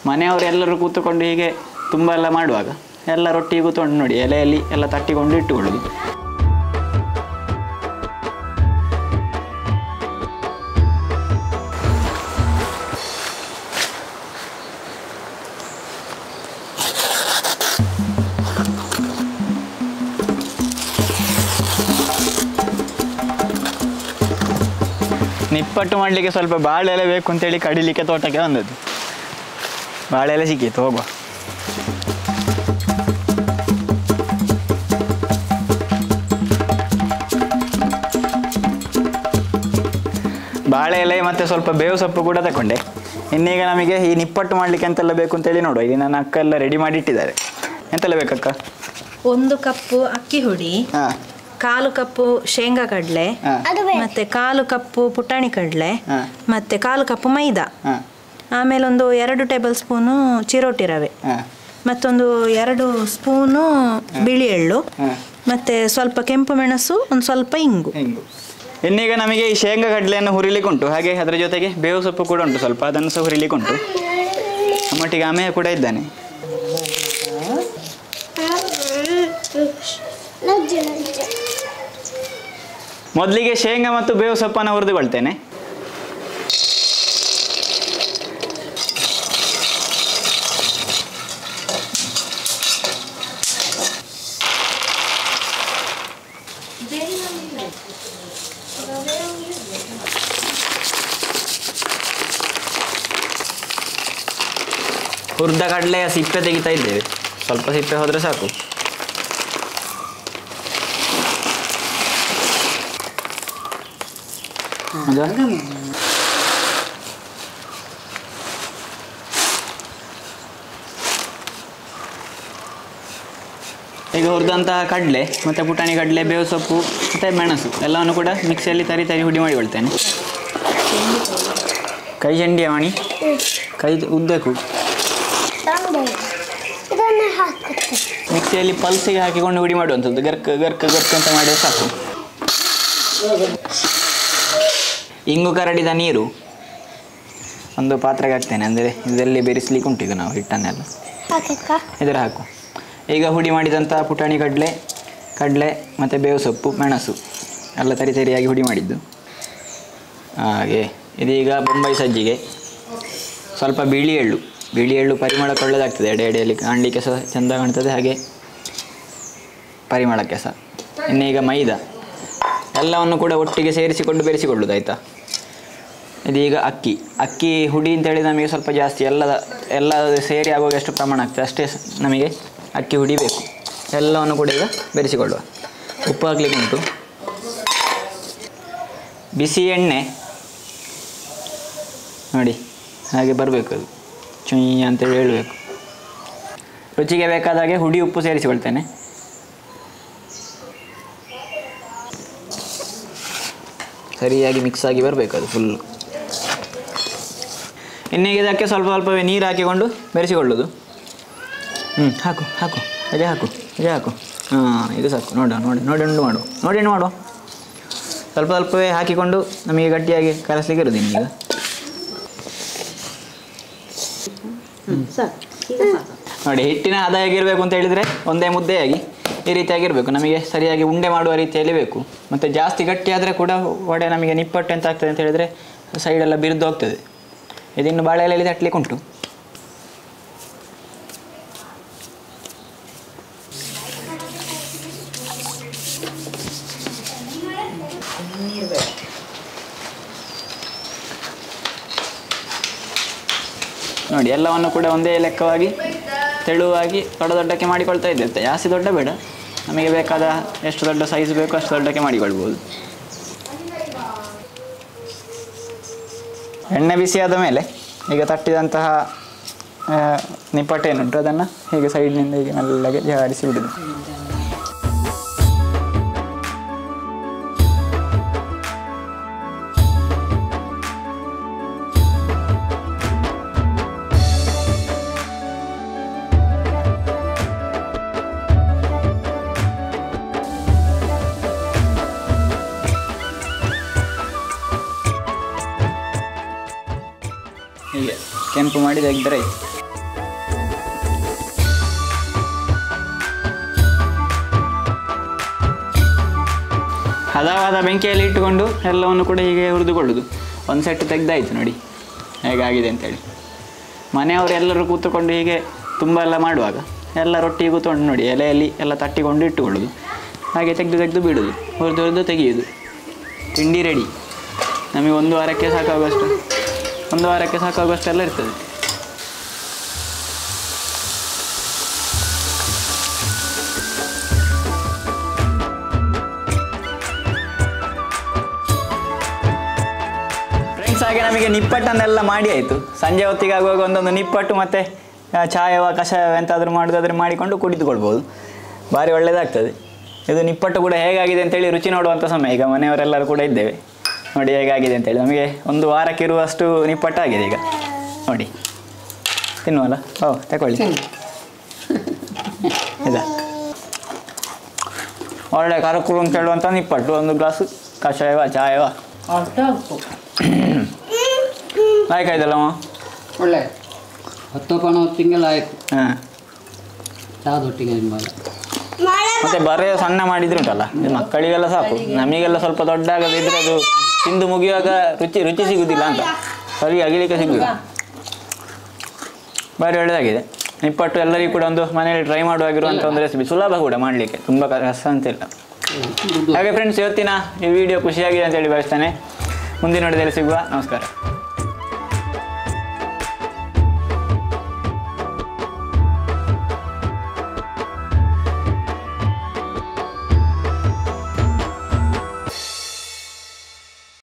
ಮನೆಯವರು ಎಲ್ಲರೂ ಕೂತ್ಕೊಂಡು ಹೀಗೆ ತುಂಬ ಎಲ್ಲ ಮಾಡುವಾಗ ಎಲ್ಲರೊಟ್ಟಿಗೆ ಕೂತ್ಕೊಂಡು ನೋಡಿ ಎಲೆಯಲ್ಲಿ ಎಲ್ಲ ತಟ್ಟಿಕೊಂಡು ಇಟ್ಟುಕೊಳ್ಳೋದು ನಿಪ್ಪಟ್ಟು ಮಾಡಲಿಕ್ಕೆ ಸ್ವಲ್ಪ ಬಾಳೆ ಎಲೆ ಬೇಕು ಅಂತೇಳಿ ಕಡಿಲಿಕ್ಕೆ ತೋಟಕ್ಕೆ ಬಂದದ್ದು ಬಾಳೆ ಎಲೆ ಸಿಕ್ಕಿತ್ತು ಹೋಗುವ ಬಾಳೆ ಎಲೆ ಮತ್ತು ಸ್ವಲ್ಪ ಬೇವು ಸೊಪ್ಪು ಕೂಡ ತಗೊಂಡೆ ಇನ್ನೀಗ ನಮಗೆ ಈ ನಿಪ್ಪಟ್ಟು ಮಾಡಲಿಕ್ಕೆ ಎಂತೆಲ್ಲ ಬೇಕು ಅಂತೇಳಿ ನೋಡುವ ಇಲ್ಲಿ ನನ್ನ ಅಕ್ಕ ಎಲ್ಲ ರೆಡಿ ಮಾಡಿ ಇಟ್ಟಿದ್ದಾರೆ ಎಂತೆಲ್ಲ ಬೇಕಕ್ಕ ಒಂದು ಕಪ್ಪು ಅಕ್ಕಿ ಹುಡಿ ಹಾಂ ಕಾಲು ಕಪ್ಪು ಶೇಂಗಾ ಕಡಲೆ ಹಾಂ ಮತ್ತೆ ಕಾಲು ಕಪ್ಪು ಪುಟಾಣಿ ಕಡಲೆ ಹಾ. ಮತ್ತೆ ಕಾಲು ಕಪ್ಪು ಮೈದಾ ಹಾಂ ಆಮೇಲೆ ಒಂದು ಎರಡು ಟೇಬಲ್ ಸ್ಪೂನು ಚಿರೋಟಿ ರವೆ ಹಾಂ ಮತ್ತೊಂದು ಎರಡು ಸ್ಪೂನು ಬಿಳಿ ಎಳ್ಳು ಹಾಂ ಮತ್ತೆ ಸ್ವಲ್ಪ ಕೆಂಪು ಮೆಣಸು ಒಂದು ಸ್ವಲ್ಪ ಇಂಗು ಹಿಂಗು ಇನ್ನೀಗ ನಮಗೆ ಈ ಶೇಂಗಾ ಕಡಲೆಯನ್ನು ಹುರಿಲಿಕ್ಕೆ ಉಂಟು ಹಾಗೆ ಅದರ ಜೊತೆಗೆ ಬೇವು ಸೊಪ್ಪು ಕೂಡ ಉಂಟು ಸ್ವಲ್ಪ ಅದನ್ನು ಸಹ ಹುರಿಲಿಕ್ಕೆ ಉಂಟು ನಮ್ಮೊಟ್ಟಿಗೆ ಅಮೆಯ ಕೂಡ ಇದ್ದಾನೆ ಮೊದಲಿಗೆ ಶೇಂಗಾ ಮತ್ತು ಬೇವು ಸೊಪ್ಪನ್ನು ಹುರಿದುಕೊಳ್ತೇನೆ ಹುರಿದ ಕಡಲೆಯ ಸಿಪ್ಪೆ ತೆಗಿತಾ ಇದ್ದೇವೆ ಸ್ವಲ್ಪ ಸಿಪ್ಪೆ ಹೋದರೆ ಸಾಕು ಹೌದಾ? ಈಗ ಹುರಿದಂತಹ ಕಡಲೆ ಮತ್ತು ಪುಟಾಣಿ ಕಡಲೆ ಬೇವು ಸೊಪ್ಪು ಮತ್ತು ಮೆಣಸು ಎಲ್ಲವನ್ನು ಕೂಡ ಮಿಕ್ಸಿಯಲ್ಲಿ ತರಿ ತರಿ ಹುಡಿ ಮಾಡಿಕೊಳ್ತೇನೆ ಕೈ ಚಂಡಿಯ ಮಣಿ ಕೈ ಉದ್ದಕ್ಕೂ ಇದನ್ನೇ ಹಾಕುತ್ತೆ ಮಿಕ್ಸಿಯಲ್ಲಿ ಪಲ್ಸಿಗೆ ಹಾಕಿಕೊಂಡು ಹುಡಿ ಮಾಡುವಂಥದ್ದು ಗರ್ಕ್ ಗರ್ಕ್ ಗರ್ಕ್ ಅಂತ ಮಾಡಿದ್ರೆ ಸಾಕು ಇಂಗು ಕರಡಿದ ನೀರು ಒಂದು ಪಾತ್ರೆಗೆ ಹಾಕ್ತೇನೆ ಅಂದರೆ ಇದರಲ್ಲಿ ಬೆರೆಸ್ಲಿಕ್ಕೆ ಉಂಟು ಈಗ ನಾವು ಹಿಟ್ಟನ್ನೆಲ್ಲ ಹಾಕಕ್ಕ ಇದರ ಹಾಕು ಈಗ ಹುಡಿ ಮಾಡಿದಂಥ ಪುಟಾಣಿ ಕಡಲೆ ಕಡಲೆ ಮತ್ತು ಬೇವು ಸೊಪ್ಪು ಮೆಣಸು ಎಲ್ಲ ತರಿ ತರಿಯಾಗಿ ಹುಡಿ ಮಾಡಿದ್ದು ಹಾಗೆ ಇದೀಗ ಬೊಂಬೈ ಸಜ್ಜಿಗೆ ಸ್ವಲ್ಪ ಬಿಳಿ ಎಳ್ಳು ಬಿಳಿ ಎಳ್ಳು ಪರಿಮಳಕ್ಕೆ ಒಳ್ಳೆಯದಾಗ್ತದೆ ಎಡೆ ಎಡೆಯಲ್ಲಿ ಕಾಣಲಿಕ್ಕೆ ಸಹ ಚೆಂದ ಕಾಣ್ತದೆ ಹಾಗೆ ಪರಿಮಳಕ್ಕೆ ಸಹ ಇನ್ನೀಗ ಮೈದಾ ಎಲ್ಲವನ್ನು ಕೂಡ ಒಟ್ಟಿಗೆ ಸೇರಿಸಿಕೊಂಡು ಬೆರೆಸಿಕೊಳ್ಳುದು ಆಯಿತಾ ಇದೀಗ ಅಕ್ಕಿ ಅಕ್ಕಿ ಹುಡಿ ಅಂತೇಳಿ ನಮಗೆ ಸ್ವಲ್ಪ ಜಾಸ್ತಿ ಎಲ್ಲ ಎಲ್ಲ ಸೇರಿ ಆಗುವಾಗ ಎಷ್ಟು ಪ್ರಮಾಣ ಆಗ್ತದೆ ಅಷ್ಟೇ ಸ- ನಮಗೆ ಅಕ್ಕಿ ಹುಡಿ ಬೇಕು ಎಲ್ಲವನ್ನು ಕೂಡ ಈಗ ಬೆರೆಸಿಕೊಳ್ಳುವ ಉಪ್ಪು ಹಾಕ್ಲಿಕ್ಕೆ ಉಂಟು ಬಿಸಿ ಎಣ್ಣೆ ನೋಡಿ ಹಾಗೆ ಬರಬೇಕು ಅದು ಚುಯ್ ಅಂತೇಳಿ ಹೇಳಬೇಕು ರುಚಿಗೆ ಬೇಕಾದ ಹಾಗೆ ಹುಡಿ ಉಪ್ಪು ಸೇರಿಸಿಕೊಳ್ತೇನೆ ಸರಿಯಾಗಿ ಮಿಕ್ಸ್ ಆಗಿ ಬರಬೇಕು ಅದು ಫುಲ್ಲು ಇನ್ನೀಗ ಇದಕ್ಕೆ ಸ್ವಲ್ಪ ಸ್ವಲ್ಪವೇ ನೀರು ಹಾಕಿಕೊಂಡು ಬೆರೆಸಿಕೊಳ್ಳೋದು ಹ್ಞೂ ಹಾಕು ಹಾಕು ಅದೇ ಹಾಕು ಅದೇ ಹಾಕು ಹಾಂ ಇದು ಸಾಕು ನೋಡ ನೋಡಿ ನೋಡಿ ಉಂಡು ಮಾಡು ನೋಡಿ ಉಂಡು ಮಾಡುವ ಸ್ವಲ್ಪ ಸ್ವಲ್ಪವೇ ಹಾಕಿಕೊಂಡು ನಮಗೆ ಗಟ್ಟಿಯಾಗಿ ಕಲಸಲಿಕ್ಕೆ ಇರೋದು ಇನ್ನೀಗ ನೋಡಿ ಹಿಟ್ಟಿನ ಹದ ಹೇಗಿರಬೇಕು ಅಂತ ಹೇಳಿದರೆ ಒಂದೇ ಮುದ್ದೆಯಾಗಿ ಈ ರೀತಿಯಾಗಿರಬೇಕು ನಮಗೆ ಸರಿಯಾಗಿ ಉಂಡೆ ಮಾಡುವ ರೀತಿಯಲ್ಲಿ ಬೇಕು ಮತ್ತು ಜಾಸ್ತಿ ಗಟ್ಟಿ ಆದರೆ ಕೂಡ ವಡೆ ನಮಗೆ ನಿಪ್ಪಟ್ಟು ಎಂತ ಆಗ್ತದೆ ಅಂತ ಹೇಳಿದರೆ ಸೈಡೆಲ್ಲ ಬಿರಿದು ಹೋಗ್ತದೆ ಇದಿನ್ನು ಬಾಳೆ ಎಲೆಯಲ್ಲಿ ತಟ್ಟಲಿಕ್ಕೆ ಉಂಟು ನೋಡಿ ಎಲ್ಲವನ್ನು ಕೂಡ ಒಂದೇ ಲೆಕ್ಕವಾಗಿ ತೆಳುವಾಗಿ ದೊಡ್ಡ ದೊಡ್ಡಕ್ಕೆ ಮಾಡಿಕೊಳ್ತಾ ಇದ್ದೆ ಜಾಸ್ತಿ ದೊಡ್ಡ ಬೇಡ ನಮಗೆ ಬೇಕಾದ ಎಷ್ಟು ದೊಡ್ಡ ಸೈಜ್ ಬೇಕು ಅಷ್ಟು ದೊಡ್ಡಕ್ಕೆ ಮಾಡಿಕೊಳ್ಬೋದು ಎಣ್ಣೆ ಬಿಸಿಯಾದ ಮೇಲೆ ಈಗ ತಟ್ಟಿದಂತಹ ಆ, ನಿಪ್ಪಟ್ಟೇನುಂಟು ಅದನ್ನು ಹೀಗೆ ಸೈಡ್ನಿಂದ ಹೀಗೆ ಮೆಲ್ಲಗೆ ಜಾಡಿಸಿ ಬಿಡುದು ಹೀಗೆ ಕೆಂಪು ಮಾಡಿ ತೆಗೆದ್ರೆ ಆಯ್ತು ಹದವಾದ ಬೆಂಕಿಯಲ್ಲಿ ಇಟ್ಟುಕೊಂಡು ಎಲ್ಲವನ್ನು ಕೂಡ ಹೀಗೆ ಹುರಿದುಕೊಳ್ಳೋದು ಒಂದು ಸೆಟ್ ತೆಗ್ದಾಯ್ತು ನೋಡಿ ಹೇಗಾಗಿದೆ ಅಂತೇಳಿ ಮನೆಯವರೆಲ್ಲರೂ ಕೂತ್ಕೊಂಡು ಹೀಗೆ ತುಂಬ ಎಲ್ಲ ಮಾಡುವಾಗ ಎಲ್ಲರೊಟ್ಟಿಗೆ ಕೂತ್ಕೊಂಡು ನೋಡಿ ಎಲೆಯಲ್ಲಿ ಎಲ್ಲ ತಟ್ಟಿಕೊಂಡು ಇಟ್ಟುಕೊಳ್ಳೋದು ಹಾಗೆ ತೆಗೆದು ತೆಗೆದು ಬಿಡೋದು ಹುರಿದು ಹುರಿದು ತೆಗೆಯೋದು ತಿಂಡಿ ರೆಡಿ ನಮಗೆ ಒಂದು ವಾರಕ್ಕೆ ಸಾಕಾಗುವಷ್ಟು ಒಂದು ವಾರಕ್ಕೆ ಸಾಕಾಗುವಷ್ಟೆಲ್ಲ ಇರ್ತದೆ ಫ್ರೆಂಡ್ಸ್ ಹಾಗೆ ನಮಗೆ ನಿಪ್ಪಟ್ಟನ್ನೆಲ್ಲ ಮಾಡಿ ಆಯಿತು ಸಂಜೆ ಹೊತ್ತಿಗೆ ಆಗುವಾಗ ಒಂದೊಂದು ನಿಪ್ಪಟ್ಟು ಮತ್ತು ಆ, ಚಾಯವ ಕಷಾಯ ಎಂತಾದರೂ ಮಾಡೋದಾದ್ರೆ ಮಾಡಿಕೊಂಡು ಕುಡಿದುಕೊಳ್ಬೋದು ಭಾರಿ ಒಳ್ಳೆಯದಾಗ್ತದೆ ಇದು ನಿಪ್ಪಟ್ಟು ಕೂಡ ಹೇಗಾಗಿದೆ ಅಂತೇಳಿ ರುಚಿ ನೋಡುವಂಥ ಸಮಯ ಈಗ ಮನೆಯವರೆಲ್ಲರೂ ಕೂಡ ಇದ್ದೇವೆ ನೋಡಿ ಹೇಗಾಗಿದೆ ಅಂತೇಳಿ ನಮಗೆ ಒಂದು ವಾರಕ್ಕೆ ಇರುವಷ್ಟು ನಿಪ್ಪಟ್ಟು ಆಗಿದೆ ಈಗ ನೋಡಿ ತಿನ್ನುವಲ್ಲ ಓ ತಗೊಳ್ಳಿ ಇದಾ ಒಳ್ಳೆ ಕರಕುರು ಅಂತ ಹೇಳುವಂಥ ನಿಪ್ಪಟ್ಟು ಒಂದು ಗ್ಲಾಸ್ ಕಷಾಯವ ಚಾಯವ ಆಯ್ಕಾಯ್ತಲ್ಲಮ್ಮ ಒಳ್ಳೆ ಹತ್ತು ಪಣ ಹೊತ್ತಿಗೆಲ್ಲ ಆಯ್ತು ಹಾಂ ಚಾದೊಟ್ಟಿಗೆ ನಿಮ್ಮಲ್ಲ ಮತ್ತೆ ಬರೇ ಸಣ್ಣ ಮಾಡಿದ್ರೆ ಉಂಟಲ್ಲ ಇದು ಮಕ್ಕಳಿಗೆಲ್ಲ ಸಾಕು ನಮಗೆಲ್ಲ ಸ್ವಲ್ಪ ದೊಡ್ಡ ಆಗದಿದ್ರೆ ಅದು ತಿಂದು ಮುಗಿಯುವಾಗ ರುಚಿ ರುಚಿ ಸಿಗುದಿಲ್ಲ ಅಂತ ಸರಿ ಅಗಿಲಿಕ್ಕೆ ಸಿಗುದಿಲ್ಲ ಭಾರಿ ಒಳ್ಳೆಯದಾಗಿದೆ ನಿಪ್ಪಟ್ಟು ಎಲ್ಲರಿಗೂ ಕೂಡ ಒಂದು ಮನೆಯಲ್ಲಿ ಟ್ರೈ ಮಾಡುವಾಗಿರುವಂಥ ಒಂದು ರೆಸಿಪಿ ಸುಲಭ ಕೂಡ ಮಾಡಲಿಕ್ಕೆ ತುಂಬ ಕಷ್ಟ ಅಂತಿಲ್ಲ ಹಾಗೆ ಫ್ರೆಂಡ್ಸ್ ಇವತ್ತಿನ ಈ ವಿಡಿಯೋ ಖುಷಿಯಾಗಿದೆ ಅಂತೇಳಿ ಭಾವಿಸ್ತೇನೆ ಮುಂದಿನ ನೋಡಿದಲ್ಲಿ ಸಿಗುವ ನಮಸ್ಕಾರ